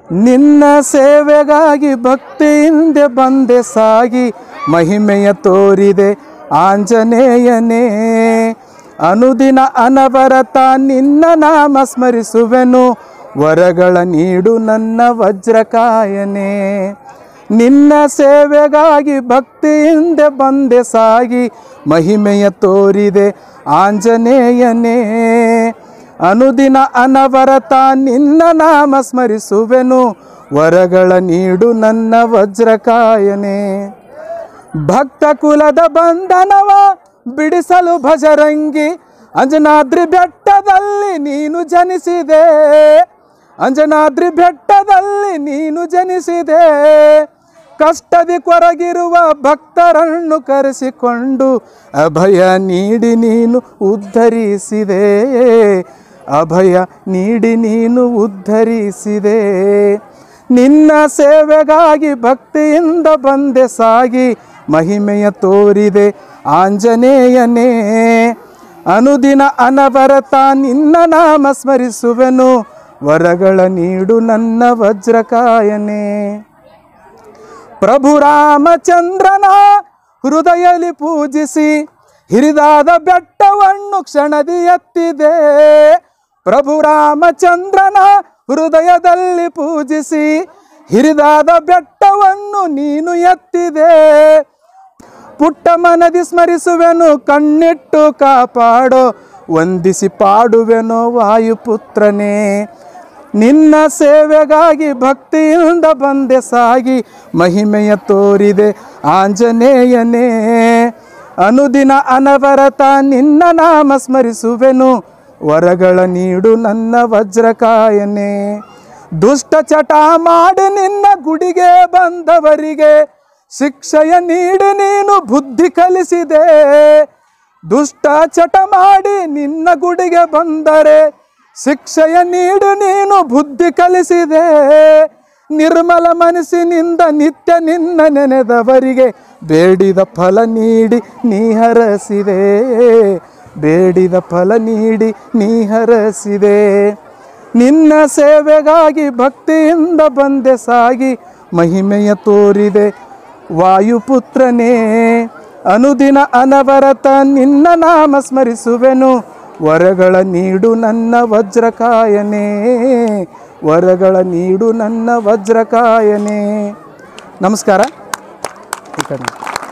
ನಿನ್ನ ಸೇವೆಗಾಗಿ ಭಕ್ತಿಯಿಂದ ಬಂದೆ ಸಾಗಿ ಮಹಿಮೆಯ ತೋರಿದೆ ಆಂಜನೇಯನೇ ಅನುದಿನ ಅನವರತ ನಿನ್ನ ನಾಮ ಸ್ಮರಿಸುವೆನು ವರಗಳ ನೀಡು ನನ್ನ ವಜ್ರಕಾಯನೇ ನಿನ್ನ ಸೇವೆಗಾಗಿ ಭಕ್ತಿಯಿಂದ ಬಂದೆ ಸಾಗಿ ಮಹಿಮೆಯ ತೋರಿದೆ ಆಂಜನೇಯನೇ ಅನುದಿನ ಅನವರತ ನಿನ್ನ ನಾಮ ಸ್ಮರಿಸುವೆನು ವರಗಳ ನೀಡು ನನ್ನ ವಜ್ರಕಾಯನೇ ಭಕ್ತ ಕುಲದ ಬಂಧನವ ಬಿಡಿಸಲು ಭಜರಂಗಿ ಅಂಜನಾದ್ರಿ ಬೆಟ್ಟದಲ್ಲಿ ನೀನು ಜನಿಸಿದೆ ಅಂಜನಾದ್ರಿ ಬೆಟ್ಟದಲ್ಲಿ ನೀನು ಜನಿಸಿದೆ ಕಷ್ಟದಿ ಕೊರಗಿರುವ ಭಕ್ತರನ್ನು ಕರೆಸಿಕೊಂಡು ಅಭಯ ನೀಡಿ ನೀನು ಉದ್ಧರಿಸಿದೆ ಅಭಯ ನೀಡಿ ನೀನು ಉದ್ಧರಿಸಿದೆ ನಿನ್ನ ಸೇವೆಗಾಗಿ ಭಕ್ತಿಯಿಂದ ಬಂದೆ ಸಾಗಿ ಮಹಿಮೆಯ ತೋರಿದೆ ಆಂಜನೇಯನೇ ಅನುದಿನ ಅನವರತ ನಿನ್ನ ನಾಮ ಸ್ಮರಿಸುವೆನು ವರಗಳ ನೀಡು ನನ್ನ ವಜ್ರಕಾಯನೇ ಪ್ರಭು ರಾಮಚಂದ್ರನ ಹೃದಯಲಿ ಪೂಜಿಸಿ ಹಿರಿದಾದ ಬೆಟ್ಟವನ್ನು ಕ್ಷಣದಿ ಎತ್ತಿದೆ ಪ್ರಭು ರಾಮಚಂದ್ರನ ಹೃದಯದಲ್ಲಿ ಪೂಜಿಸಿ ಹಿರಿದಾದ ಬೆಟ್ಟವನ್ನು ನೀನು ಎತ್ತಿದೆ ಪುಟ್ಟ ಮನದಿ ಸ್ಮರಿಸುವೆನು ಕಣ್ಣಿಟ್ಟು ಕಾಪಾಡೋ ವಂದಿಸಿ ಪಾಡುವೆನೋ ವಾಯುಪುತ್ರನೇ ನಿನ್ನ ಸೇವೆಗಾಗಿ ಭಕ್ತಿಯಿಂದ ಬಂದೆ ಸಾಗಿ ಮಹಿಮೆಯ ತೋರಿದೆ ಆಂಜನೇಯನೇ ಅನುದಿನ ಅನವರತ ನಿನ್ನ ನಾಮ ಸ್ಮರಿಸುವೆನು ವರಗಳ ನೀಡು ನನ್ನ ವಜ್ರಕಾಯನೇ ದುಷ್ಟ ಚಟ ಮಾಡಿ ನಿನ್ನ ಗುಡಿಗೆ ಬಂದವರಿಗೆ ಶಿಕ್ಷೆಯ ನೀಡಿ ನೀನು ಬುದ್ಧಿ ಕಲಿಸಿದೆ ದುಷ್ಟ ಚಟ ಮಾಡಿ ನಿನ್ನ ಗುಡಿಗೆ ಬಂದರೆ ಶಿಕ್ಷೆಯ ನೀಡು ನೀನು ಬುದ್ಧಿ ಕಲಿಸಿದೆ ನಿರ್ಮಲ ಮನಸ್ಸಿನಿಂದ ನಿತ್ಯ ನಿನ್ನ ನೆನೆದವರಿಗೆ ಬೇಡಿದ ಫಲ ನೀಡಿ ನೀ ಹರಸಿದೆ ಬೇಡಿದ ಫಲ ನೀಡಿ ನೀ ಹರಸಿದೆ ನಿನ್ನ ಸೇವೆಗಾಗಿ ಭಕ್ತಿಯಿಂದ ಬಂದೆ ಸಾಗಿ ಮಹಿಮೆಯ ತೋರಿದೆ ವಾಯುಪುತ್ರನೇ ಅನುದಿನ ಅನವರತ ನಿನ್ನ ನಾಮ ಸ್ಮರಿಸುವೆನು ವರಗಳ ನೀಡು ನನ್ನ ವಜ್ರಕಾಯನೇ ವರಗಳ ನೀಡು ನನ್ನ ವಜ್ರಕಾಯನೇ ನಮಸ್ಕಾರ ಈ ಕಡೆ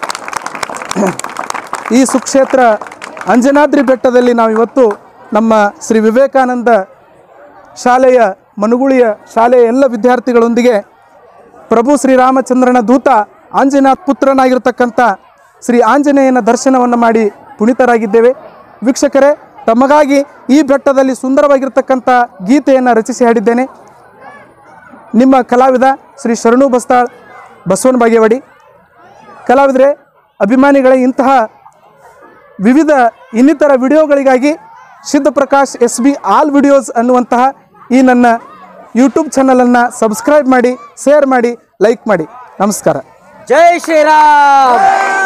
ಈ ಸುಕ್ಷೇತ್ರ ಅಂಜನಾದ್ರಿ ಬೆಟ್ಟದಲ್ಲಿ ನಾವು ಇವತ್ತು ನಮ್ಮ ಶ್ರೀ ವಿವೇಕಾನಂದ ಶಾಲೆಯ ಮನುಗುಳಿಯ ಶಾಲೆಯ ಎಲ್ಲ ವಿದ್ಯಾರ್ಥಿಗಳೊಂದಿಗೆ ಪ್ರಭು ಶ್ರೀರಾಮಚಂದ್ರನ ದೂತ ಆಂಜನೇಯ ಪುತ್ರನಾಗಿರ್ತಕ್ಕಂಥ ಶ್ರೀ ಆಂಜನೇಯನ ದರ್ಶನವನ್ನು ಮಾಡಿ ಪುನೀತರಾಗಿದ್ದೇವೆ ವೀಕ್ಷಕರೇ ತಮಗಾಗಿ ಈ ಬೆಟ್ಟದಲ್ಲಿ ಸುಂದರವಾಗಿರ್ತಕ್ಕಂಥ ಗೀತೆಯನ್ನು ರಚಿಸಿ ಹಾಡಿದ್ದೇನೆ ನಿಮ್ಮ ಕಲಾವಿದ ಶ್ರೀ ಶರಣು ಬಸ್ತಾಳ್ ಬಸವನ ಬಾಗೇವಾಡಿ ಕಲಾವಿದರೆ ಅಭಿಮಾನಿಗಳೇ ಇಂತಹ ವಿವಿಧ ಇನ್ನಿತರ ವಿಡಿಯೋಗಳಿಗಾಗಿ Siddha Prakash S B all videos ಅನ್ನುವಂತಹ ಈ ನನ್ನ ಯೂಟ್ಯೂಬ್ ಚಾನಲನ್ನು ಸಬ್ಸ್ಕ್ರೈಬ್ ಮಾಡಿ ಶೇರ್ ಮಾಡಿ ಲೈಕ್ ಮಾಡಿ ನಮಸ್ಕಾರ ಜೈ ಶ್ರೀರಾಮ್